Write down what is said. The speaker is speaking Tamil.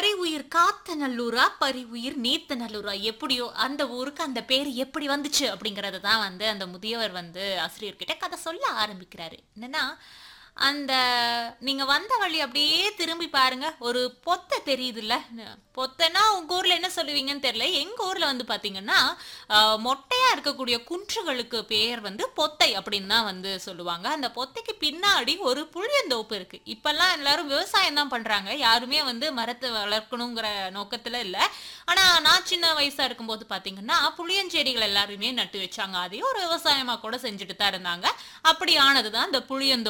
பரி உயிர் காத்த நல்லூரா பரி உயிர் நீத்த நல்லூரா எப்படியோ அந்த ஊருக்கு அந்த பேர் எப்படி வந்துச்சு அப்படிங்கறத தான் வந்து அந்த முதியவர் வந்து ஆசிரியர்கிட்ட கதை சொல்ல ஆரம்பிக்கிறாரு என்னன்னா அந்த நீங்க வந்த வழி அப்படியே திரும்பி பாருங்க ஒரு பொத்தை தெரியுதுல்ல பொத்தைனா உங்க ஊர்ல என்ன சொல்லுவீங்கன்னு தெரியல எங்க ஊர்ல வந்து பாத்தீங்கன்னா ஆஹ், மொட்டையா இருக்கக்கூடிய குன்றுகளுக்கு பேர் வந்து பொத்தை அப்படின்னு தான் வந்து சொல்லுவாங்க அந்த பொத்தைக்கு பின்னாடி ஒரு புளியந்தோப்பு இருக்கு இப்பெல்லாம் எல்லாரும் விவசாயம் தான் பண்றாங்க யாருமே வந்து மரத்தை வளர்க்கணுங்கிற நோக்கத்துல இல்ல ஆனா நான் சின்ன வயசா இருக்கும்போது பாத்தீங்கன்னா புளியஞ்செடிகள் எல்லாருமே நட்டு வச்சாங்க அதையும் ஒரு விவசாயமா கூட செஞ்சுட்டு தான் இருந்தாங்க அப்படி ஆனதுதான் இந்த புளியந்தோப்பு